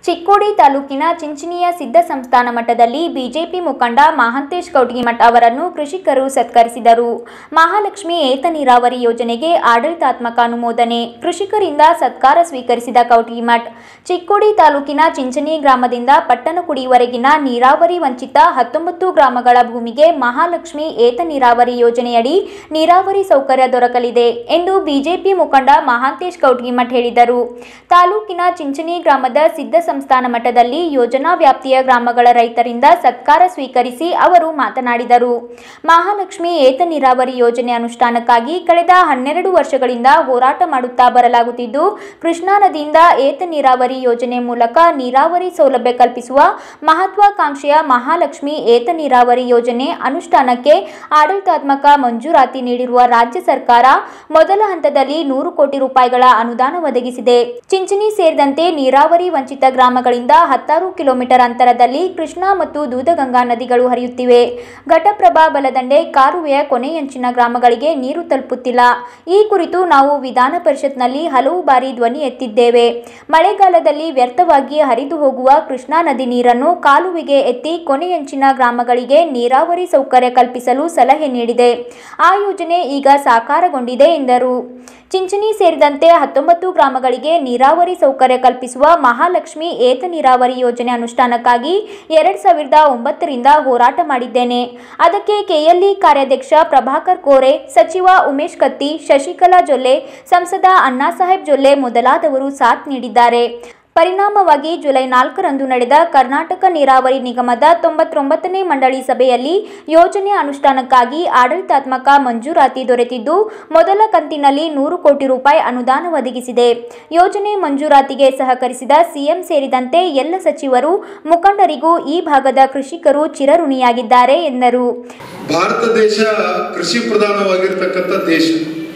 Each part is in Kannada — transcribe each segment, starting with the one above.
ಚಿಕ್ಕೋಡಿ ತಾಲೂಕಿನ ಚಿಂಚಿನಿಯ ಸಿದ್ಧ ಸಂಸ್ಥಾನ ಮಠದಲ್ಲಿ ಬಿಜೆಪಿ ಮುಖಂಡ ಮಹಾಂತೇಶ್ ಕೌಟಗಿಮಠ್ ಅವರನ್ನು ಕೃಷಿಕರು ಸತ್ಕರಿಸಿದರು ಮಹಾಲಕ್ಷ್ಮಿ ಏತ ನೀರಾವರಿ ಯೋಜನೆಗೆ ಆಡಳಿತಾತ್ಮಕ ಅನುಮೋದನೆ ಕೃಷಿಕರಿಂದ ಸತ್ಕಾರ ಸ್ವೀಕರಿಸಿದ ಕೌಟಗಿಮಠ್ ಚಿಕ್ಕೋಡಿ ತಾಲೂಕಿನ ಚಿಂಚನಿ ಗ್ರಾಮದಿಂದ ಪಟ್ಟಣಕುಡಿವರೆಗಿನ ನೀರಾವರಿ ವಂಚಿತ ಹತ್ತೊಂಬತ್ತು ಗ್ರಾಮಗಳ ಭೂಮಿಗೆ ಮಹಾಲಕ್ಷ್ಮಿ ಏತ ನೀರಾವರಿ ಯೋಜನೆಯಡಿ ನೀರಾವರಿ ಸೌಕರ್ಯ ದೊರಕಲಿದೆ ಎಂದು ಬಿಜೆಪಿ ಮುಖಂಡ ಮಹಾಂತೇಶ್ ಕೌಟಗಿಮಠ್ ಹೇಳಿದರು ತಾಲೂಕಿನ ಚಿಂಚನಿ ಗ್ರಾಮದ ಸಿದ್ಧ ಸಂಸ್ಥಾನ ಮಠದಲ್ಲಿ ಯೋಜನಾ ವ್ಯಾಪ್ತಿಯ ಗ್ರಾಮಗಳ ರೈತರಿಂದ ಸತ್ಕಾರ ಸ್ವೀಕರಿಸಿ ಅವರು ಮಾತನಾಡಿದರು ಮಹಾಲಕ್ಷ್ಮಿ ಏತ ನೀರಾವರಿ ಯೋಜನೆ ಅನುಷ್ಠಾನಕ್ಕಾಗಿ ಕಳೆದ ಹನ್ನೆರಡು ವರ್ಷಗಳಿಂದ ಹೋರಾಟ ಮಾಡುತ್ತಾ ಬರಲಾಗುತ್ತಿದ್ದು ಕೃಷ್ಣಾ ನದಿಯಿಂದ ಏತ ನೀರಾವರಿ ಯೋಜನೆ ಮೂಲಕ ನೀರಾವರಿ ಸೌಲಭ್ಯ ಕಲ್ಪಿಸುವ ಮಹತ್ವಾಕಾಂಕ್ಷೆಯ ಮಹಾಲಕ್ಷ್ಮಿ ಏತ ನೀರಾವರಿ ಯೋಜನೆ ಅನುಷ್ಠಾನಕ್ಕೆ ಆಡಳಿತಾತ್ಮಕ ಮಂಜೂರಾತಿ ನೀಡಿರುವ ರಾಜ್ಯ ಸರ್ಕಾರ ಮೊದಲ ಹಂತದಲ್ಲಿ ನೂರು ಕೋಟಿ ರೂಪಾಯಿಗಳ ಅನುದಾನ ಒದಗಿಸಿದೆ ಚಿಂಚಣಿ ಸೇರಿದಂತೆ ನೀರಾವರಿ ವಂಚಿತ ಗ್ರಾಮಗಳಿಂದ ಹತ್ತಾರು ಕಿಲೋಮೀಟರ್ ಅಂತರದಲ್ಲಿ ಕೃಷ್ಣಾ ಮತ್ತು ದೂದಗಂಗಾ ನದಿಗಳು ಹರಿಯುತ್ತಿವೆ ಘಟಪ್ರಭಾ ಬಲದಂಡೆ ಕಾಲುವೆಯ ಕೊನೆಯಂಚಿನ ಗ್ರಾಮಗಳಿಗೆ ನೀರು ತಲುಪುತ್ತಿಲ್ಲ ಈ ಕುರಿತು ನಾವು ವಿಧಾನ ಪರಿಷತ್ನಲ್ಲಿ ಹಲವು ಬಾರಿ ಧ್ವನಿ ಎತ್ತಿದ್ದೇವೆ ಮಳೆಗಾಲದಲ್ಲಿ ವ್ಯರ್ಥವಾಗಿ ಹರಿದು ಹೋಗುವ ಕೃಷ್ಣಾ ನದಿ ನೀರನ್ನು ಕಾಲುವೆಗೆ ಎತ್ತಿ ಕೊನೆಯಂಚಿನ ಗ್ರಾಮಗಳಿಗೆ ನೀರಾವರಿ ಸೌಕರ್ಯ ಕಲ್ಪಿಸಲು ಸಲಹೆ ನೀಡಿದೆ ಆ ಯೋಜನೆ ಈಗ ಸಾಕಾರಗೊಂಡಿದೆ ಎಂದರು ಚಿಂಚಣಿ ಸೇರಿದಂತೆ ಹತ್ತೊಂಬತ್ತು ಗ್ರಾಮಗಳಿಗೆ ನೀರಾವರಿ ಸೌಕರ್ಯ ಕಲ್ಪಿಸುವ ಮಹಾಲಕ್ಷ್ಮಿ ಏತ ನೀರಾವರಿ ಯೋಜನೆ ಅನುಷ್ಠಾನಕ್ಕಾಗಿ ಎರಡ್ ಸಾವಿರದ ಒಂಬತ್ತರಿಂದ ಹೋರಾಟ ಮಾಡಿದ್ದೇನೆ ಅದಕ್ಕೆ ಕೆಎಲ್ಇ ಕಾರ್ಯಾಧ್ಯಕ್ಷ ಪ್ರಭಾಕರ್ ಕೋರೆ ಸಚಿವ ಉಮೇಶ್ ಕತ್ತಿ ಶಶಿಕಲಾ ಜೊಲ್ಲೆ ಸಂಸದ ಅಣ್ಣಾಸಾಹೇಬ್ ಜೊಲ್ಲೆ ಮೊದಲಾದವರು ಸಾಥ್ ನೀಡಿದ್ದಾರೆ ಪರಿಣಾಮವಾಗಿ ಜುಲೈ ನಾಲ್ಕರಂದು ನಡೆದ ಕರ್ನಾಟಕ ನೀರಾವರಿ ನಿಗಮದ ತೊಂಬತ್ತೊಂಬತ್ತನೇ ಮಂಡಳಿ ಸಭೆಯಲ್ಲಿ ಯೋಜನೆ ಅನುಷ್ಠಾನಕ್ಕಾಗಿ ಆಡಳಿತಾತ್ಮಕ ಮಂಜೂರಾತಿ ದೊರೆತಿದ್ದು ಮೊದಲ ಕಂತಿನಲ್ಲಿ ನೂರು ಕೋಟಿ ರೂಪಾಯಿ ಅನುದಾನ ಒದಗಿಸಿದೆ ಯೋಜನೆ ಮಂಜೂರಾತಿಗೆ ಸಹಕರಿಸಿದ ಸಿಎಂ ಸೇರಿದಂತೆ ಎಲ್ಲ ಸಚಿವರು ಮುಖಂಡರಿಗೂ ಈ ಭಾಗದ ಕೃಷಿಕರು ಚಿರಋಣಿಯಾಗಿದ್ದಾರೆ ಎಂದರು ಭಾರತ ದೇಶ ಕೃಷಿ ಪ್ರಧಾನವಾಗಿರ್ತಕ್ಕಂಥ ದೇಶ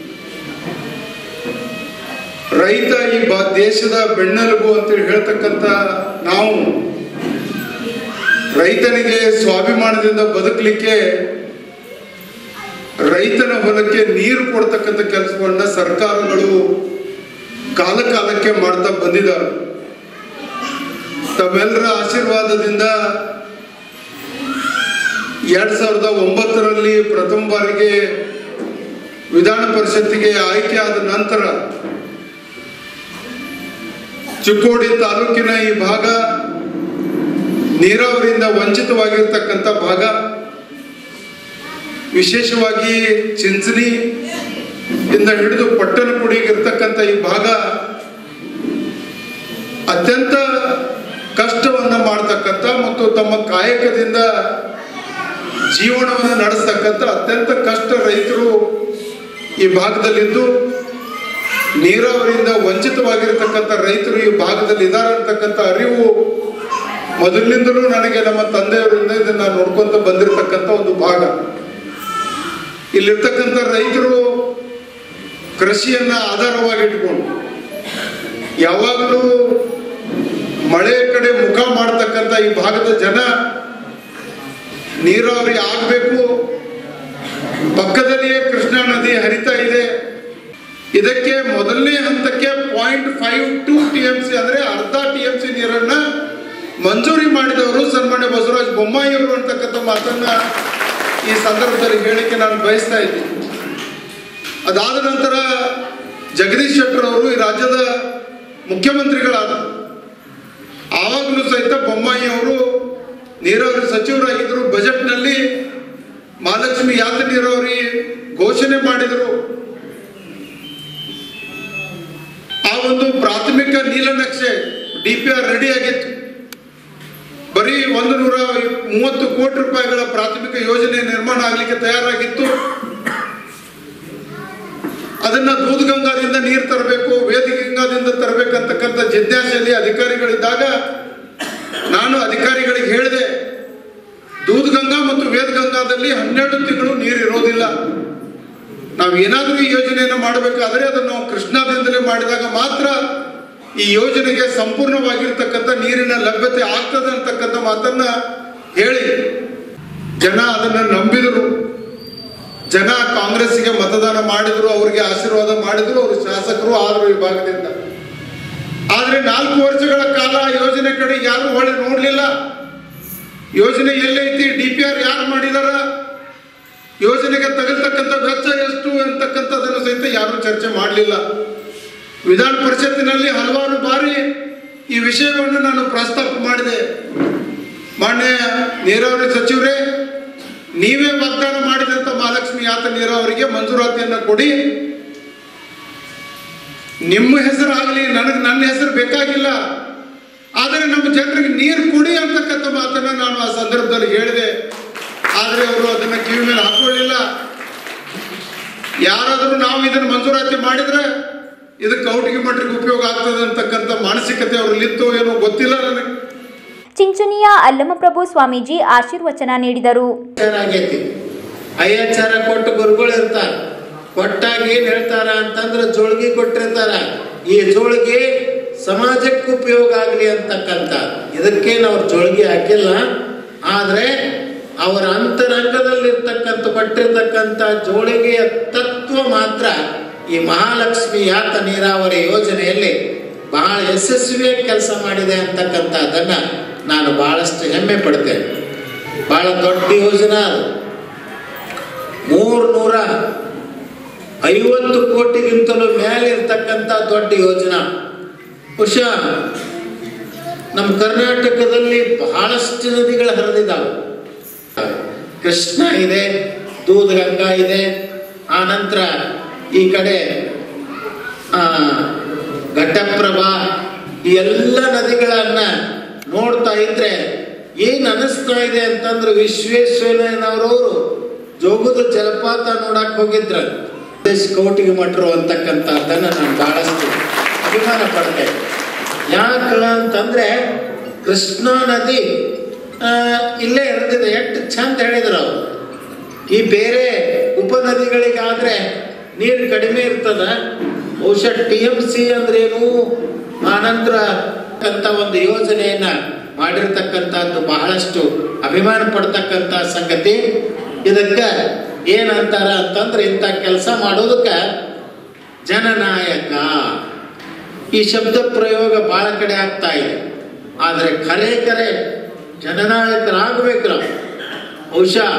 ರೈತ ಈ ಬಾ ದೇಶದ ಬೆನ್ನೆಲುಬು ಅಂತೇಳಿ ಹೇಳ್ತಕ್ಕಂಥ ನಾವು ರೈತನಿಗೆ ಸ್ವಾಭಿಮಾನದಿಂದ ಬದುಕಲಿಕ್ಕೆ ರೈತನ ಹೊಲಕ್ಕೆ ನೀರು ಕೊಡ್ತಕ್ಕಂಥ ಕೆಲಸಗಳನ್ನ ಸರ್ಕಾರಗಳು ಕಾಲ ಕಾಲಕ್ಕೆ ಮಾಡ್ತಾ ಬಂದಿದ್ದಾರೆ ತಮ್ಮೆಲ್ಲರ ಆಶೀರ್ವಾದದಿಂದ ಎರಡ್ ಸಾವಿರದ ಒಂಬತ್ತರಲ್ಲಿ ಪ್ರಥಮ ಬಾರಿಗೆ ವಿಧಾನ ಪರಿಷತ್ತಿಗೆ ಆಯ್ಕೆ ಆದ ನಂತರ ಚಿಕ್ಕೋಡಿ ತಾಲೂಕಿನ ಈ ಭಾಗ ನೀರಾವರಿಯಿಂದ ವಂಚಿತವಾಗಿರ್ತಕ್ಕಂಥ ಭಾಗ ವಿಶೇಷವಾಗಿ ಚಿಂಚಣಿ ಇಂದ ಹಿಡಿದು ಪಟ್ಟಣಕುಡಿಗಿರ್ತಕ್ಕಂಥ ಈ ಭಾಗ ಅತ್ಯಂತ ಕಷ್ಟವನ್ನ ಮಾಡ್ತಕ್ಕಂಥ ಮತ್ತು ತಮ್ಮ ಕಾಯಕದಿಂದ ಜೀವನವನ್ನು ನಡೆಸ್ತಕ್ಕಂಥ ಅತ್ಯಂತ ಕಷ್ಟ ರೈತರು ಈ ಭಾಗದಲ್ಲಿದ್ದು ನೀರಾವರಿಯಿಂದ ವಂಚಿತವಾಗಿರ್ತಕ್ಕಂಥ ರೈತರು ಈ ಭಾಗದಲ್ಲಿ ಇದ್ದಾರೆ ಅಂತಕ್ಕಂಥ ಅರಿವು ಮೊದಲಿನಿಂದಲೂ ನನಗೆ ನಮ್ಮ ತಂದೆಯವರಿಂದ ಇದನ್ನ ನೋಡ್ಕೊಂತ ಬಂದಿರತಕ್ಕಂಥ ಒಂದು ಭಾಗ ಇಲ್ಲಿರ್ತಕ್ಕಂಥ ರೈತರು ಕೃಷಿಯನ್ನ ಆಧಾರವಾಗಿಟ್ಕೊಂಡು ಯಾವಾಗಲೂ ಮಳೆ ಕಡೆ ಮುಖ ಮಾಡ್ತಕ್ಕಂಥ ಈ ಭಾಗದ ಜನ ನೀರಾವರಿ ಆಗಬೇಕು ಪಕ್ಕದಲ್ಲಿಯೇ ಕೃಷ್ಣಾ ನದಿ ಹರಿತಾ ಇದೆ ಇದಕ್ಕೆ ಮೊದಲನೇ ಹಂತಕ್ಕೆ point five two T M C ಅಂದ್ರೆ ಅರ್ಧ ಟಿ ಎಂ ಸಿ ನೀರನ್ನ ಮಂಜೂರಿ ಮಾಡಿದವರು ಸನ್ಮಾನ್ಯ ಬಸವರಾಜ ಬೊಮ್ಮಾಯಿ ಅವರು ಅಂತಕ್ಕಂಥ ಮಾತನ್ನ ಈ ಸಂದರ್ಭದಲ್ಲಿ ಹೇಳಿಕೆ ನಾನು ಬಯಸ್ತಾ ಇದ್ದೀನಿ ಅದಾದ ನಂತರ ಜಗದೀಶ್ ಶೆಟ್ಟರ್ ಅವರು ಈ ರಾಜ್ಯದ ಮುಖ್ಯಮಂತ್ರಿಗಳಾದರು ಆವಾಗಲೂ ಸಹಿತ ಬೊಮ್ಮಾಯಿ ಅವರು ನೀರಾವರಿ ಸಚಿವರಾಗಿದ್ದರು ಬಜೆಟ್ನಲ್ಲಿ ಮಹಾಲಕ್ಷ್ಮಿ ಯಾತ ನೀರಾವರಿ ಘೋಷಣೆ ಮಾಡಿದರು ಆ ಒಂದು ಪ್ರಾಥಮಿಕ ನೀಲನಕ್ಷೆ ಡಿ ಪಿ ಆರ್ ರೆಡಿ ಆಗಿತ್ತು ಬರೀ ಒಂದು ನೂರ ಮೂವತ್ತು ಕೋಟಿ ರೂಪಾಯಿಗಳ ಪ್ರಾಥಮಿಕ ಯೋಜನೆ ನಿರ್ಮಾಣ ಆಗಲಿಕ್ಕೆ ತಯಾರಾಗಿತ್ತು ಅದನ್ನ ದೂದಗಂಗಾದಿಂದ ನೀರು ತರಬೇಕು ವೇದಗಂಗಾದಿಂದ ತರಬೇಕಂತಕ್ಕಂಥ ಜಿಜ್ಞಾಸೆಯಲ್ಲಿ ಅಧಿಕಾರಿಗಳಿದ್ದಾಗ ನಾನು ಅಧಿಕಾರಿಗಳಿಗೆ ಹೇಳಿದೆ ದೂದಗಂಗಾ ಮತ್ತು ವೇದಗಂಗಾದಲ್ಲಿ ಹನ್ನೆರಡು ತಿಂಗಳು ನೀರು ಇರೋದಿಲ್ಲ ನಾವು ಏನಾದರೂ ಈ ಯೋಜನೆಯನ್ನು ಮಾಡಬೇಕಾದ್ರೆ ಅದನ್ನು ನಾವು ಕೃಷ್ಣಾದಿಂದಲೇ ಮಾಡಿದಾಗ ಮಾತ್ರ ಈ ಯೋಜನೆಗೆ ಸಂಪೂರ್ಣವಾಗಿರ್ತಕ್ಕಂಥ ನೀರಿನ ಲಭ್ಯತೆ ಆಗ್ತದೆ ಅಂತಕ್ಕಂಥ ಮಾತನ್ನ ಹೇಳಿ ಜನ ಅದನ್ನು ನಂಬಿದರು ಜನ ಕಾಂಗ್ರೆಸ್ಸಿಗೆ ಮತದಾನ ಮಾಡಿದ್ರು ಅವರಿಗೆ ಆಶೀರ್ವಾದ ಮಾಡಿದ್ರು ಅವರು ಶಾಸಕರು ಆದರು ಈ ಭಾಗದಿಂದ ಆದ್ರೆ ನಾಲ್ಕು ವರ್ಷಗಳ ಕಾಲ ಕಾಲ ಆ ಯೋಜನೆ ಕಡೆ ಯಾರು ಹೊಳೆ ನೋಡಲಿಲ್ಲ ಯೋಜನೆ ಎಲ್ಲೈತಿ ಡಿ ಪಿ ಆರ್ ಯಾರು ಮಾಡಿದಾರ ಯೋಜನೆಗೆ ತಗಲ್ತಕ್ಕಂಥ ವೆಚ್ಚ ಎಷ್ಟು ಅಂತಕ್ಕಂಥದ್ದನ್ನು ಸಹಿತ ಯಾರು ಚರ್ಚೆ ಮಾಡಲಿಲ್ಲ ವಿಧಾನ ಪರಿಷತ್ತಿನಲ್ಲಿ ಹಲವಾರು ಬಾರಿ ಈ ವಿಷಯವನ್ನು ನಾನು ಪ್ರಸ್ತಾಪ ಮಾಡಿದೆ ಮಾನ್ಯ ನೀರಾವರಿ ಸಚಿವರೇ ನೀವೇ ವಾಗ್ದಾನ ಮಾಡಿದಂಥ ಮಹಾಲಕ್ಷ್ಮಿ ಯಾತ ನೀರಾವರಿಗೆ ಮಂಜೂರಾತಿಯನ್ನು ಕೊಡಿ ನಿಮ್ಮ ಹೆಸರು ಆಗಲಿ ನನಗೆ ನನ್ನ ಹೆಸರು ಬೇಕಾಗಿಲ್ಲ ಆದರೆ ನಮ್ಮ ಜನರಿಗೆ ನೀರು ಕೊಡಿ ಅಂತಕ್ಕಂಥ ಮಾತನ್ನ ನಾನು ಆ ಸಂದರ್ಭದಲ್ಲಿ ಹೇಳಿದೆ ಆದರೆ ಅವರು ಅದನ್ನ ಕಿವಿ ಮೇಲೆ ಹಾಕೊಳ್ಳಿಲ್ಲ ಯಾರಾದರೂ ನಾವು ಇದನ್ನು ಮಂಜೂರಾತಿ ಮಾಡಿದ್ರೆ ಇದು ಕೌಟಿಗೆ ಮಠಕ್ಕೆ ಉಪಯೋಗ ಆಗ್ತದೆ ಅಂತಕ್ಕಂಥ ಮಾನಸಿಕತೆ ಅವರಲ್ಲಿತ್ತೋ ಏನೋ ಗೊತ್ತಿಲ್ಲ ನನಗೆ ಚಿಂಚಣಿಯ ಅಲ್ಲಮಪ್ರಭು ಸ್ವಾಮೀಜಿ ಆಶೀರ್ವಚನ ನೀಡಿದರು ವಿಚಾರ ಆಗೈತಿ ಅಯ್ಯಾಚಾರ ಕೊಟ್ಟು ಗುರುಗಳು ಇರ್ತಾರ ಕೊಟ್ಟಾಗ ಏನ್ ಹೇಳ್ತಾರ ಅಂತಂದ್ರ ಜೋಳ್ಗಿ ಕೊಟ್ಟಿರ್ತಾರ ಈ ಜೋಳ್ಗಿ ಸಮಾಜಕ್ಕೆ ಉಪಯೋಗ ಆಗಲಿ ಅಂತಕ್ಕಂಥ ಇದಕ್ಕೇನು ಅವ್ರು ಜೋಳ್ಗಿ ಹಾಕಿಲ್ಲ ಆದ್ರೆ ಅವರ ಅಂತರಂಗದಲ್ಲಿರ್ತಕ್ಕಂಥ ಕೊಟ್ಟಿರ್ತಕ್ಕಂಥ ಜೋಳಿಗೆಯ ತತ್ವ ಮಾತ್ರ ಈ ಮಹಾಲಕ್ಷ್ಮಿ ಯಾತ ನೀರಾವರಿ ಯೋಜನೆಯಲ್ಲಿ ಬಹಳ ಯಶಸ್ವಿಯಾಗಿ ಕೆಲಸ ಮಾಡಿದೆ ಅಂತಕ್ಕಂಥದ್ದನ್ನ ನಾನು ಬಹಳಷ್ಟು ಹೆಮ್ಮೆ ಪಡ್ತೇನೆ ಬಹಳ ದೊಡ್ಡ ಯೋಜನೆ ಅದು ಮೂರ್ನೂರ ಐವತ್ತು ಕೋಟಿಗಿಂತಲೂ ಮೇಲೆ ಇರ್ತಕ್ಕಂಥ ದೊಡ್ಡ ಯೋಜನಾ ಬಹುಶಃ ನಮ್ಮ ಕರ್ನಾಟಕದಲ್ಲಿ ಬಹಳಷ್ಟು ನದಿಗಳು ಹರಿದಿದ್ದಾವೆ ಕೃಷ್ಣ ಇದೆ ದೂಧಗಂಗಾ ಇದೆ ಆ ನಂತರ ಈ ಕಡೆ ಆ, ಘಟಪ್ರಭಾ ಈ ಎಲ್ಲ ನದಿಗಳನ್ನ ನೋಡ್ತಾ ಇದ್ರೆ ಏನ್ ಅನಿಸ್ತಾ ಇದೆ ಅಂತಂದ್ರೆ ವಿಶ್ವೇಶ್ವರಯ್ಯನವರವರು ಜೋಗದ ಜಲಪಾತ ನೋಡಕ್ ಹೋಗಿದ್ರ ದೇಶ ಕೌಟಿಗೆ ಮಠರು ಅಂತಕ್ಕಂಥದ್ದನ್ನ ನಾನು ಬಹಳಷ್ಟು ಅಭಿಮಾನ ಪಡ್ತೇನೆ ಯಾಕ ಅಂತಂದ್ರೆ ಕೃಷ್ಣಾ ನದಿ ಆ, ಇಲ್ಲೇ ಹರಿದಿದೆ ಎಷ್ಟು ಚಂದ ಹೇಳಿದ್ರು ಅವರು ಈ ಬೇರೆ ಉಪನದಿಗಳಿಗಾದ್ರೆ ನೀರು ಕಡಿಮೆ ಇರ್ತದ ಬಹುಶಃ ಟಿ ಎಂ ಸಿ ಅಂದ್ರೇನು ಆನಂತರ ಅಂತ ಒಂದು ಯೋಜನೆಯನ್ನ ಮಾಡಿರ್ತಕ್ಕಂಥದ್ದು ಬಹಳಷ್ಟು ಅಭಿಮಾನ ಪಡ್ತಕ್ಕಂಥ ಸಂಗತಿ ಇದಕ್ಕ ಏನಂತಾರ ಅಂತಂದ್ರೆ ಇಂಥ ಕೆಲಸ ಮಾಡೋದಕ್ಕ ಜನನಾಯಕ ಈ ಶಬ್ದ ಪ್ರಯೋಗ ಬಹಳ ಕಡೆ ಆಗ್ತಾ ಇದೆ ಆದರೆ ಖರೆ ಖರೆ ಜನನಾಯಕರಾಗಬೇಕು ನಾವು ಬಹುಶಃ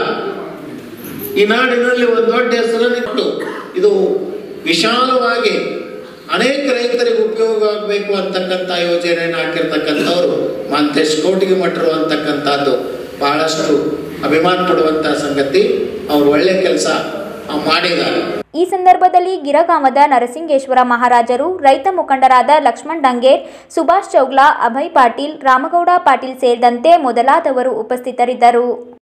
ಈ ನಾಡಿನಲ್ಲಿ ಒಂದು ದೊಡ್ಡ ಹೆಸರನ್ನು ಇಟ್ಟು ಇದು ವಿಶಾಲವಾಗಿ ಅನೇಕ ರೈತರಿಗೆ ಉಪಯೋಗ ಆಗಬೇಕು ಅಂತಕ್ಕಂಥ ಯೋಜನೆಯನ್ನು ಹಾಕಿರ್ತಕ್ಕಂಥವ್ರು ಮಾಂತೇಶ್ ಕೋಟಿಗೆ ಮಠರು ಅಂತಕ್ಕಂಥದ್ದು ಬಹಳಷ್ಟು ಅಭಿಮಾನ ಪಡುವಂಥ ಸಂಗತಿ ಅವ್ರು ಒಳ್ಳೆ ಕೆಲಸ ಮಾಡಿದ್ದಾರೆ ಈ ಸಂದರ್ಭದಲ್ಲಿ ಗಿರಗಾಮದ ನರಸಿಂಗೇಶ್ವರ ಮಹಾರಾಜರು ರೈತ ಮುಖಂಡರಾದ ಲಕ್ಷ್ಮಣ್ ಡಂಗೇರ್ ಸುಭಾಷ್ ಚೌಗ್ಲಾ ಅಭಯ್ ಪಾಟೀಲ್ ರಾಮಗೌಡ ಪಾಟೀಲ್ ಸೇರಿದಂತೆ ಮೊದಲಾದವರು ಉಪಸ್ಥಿತರಿದ್ದರು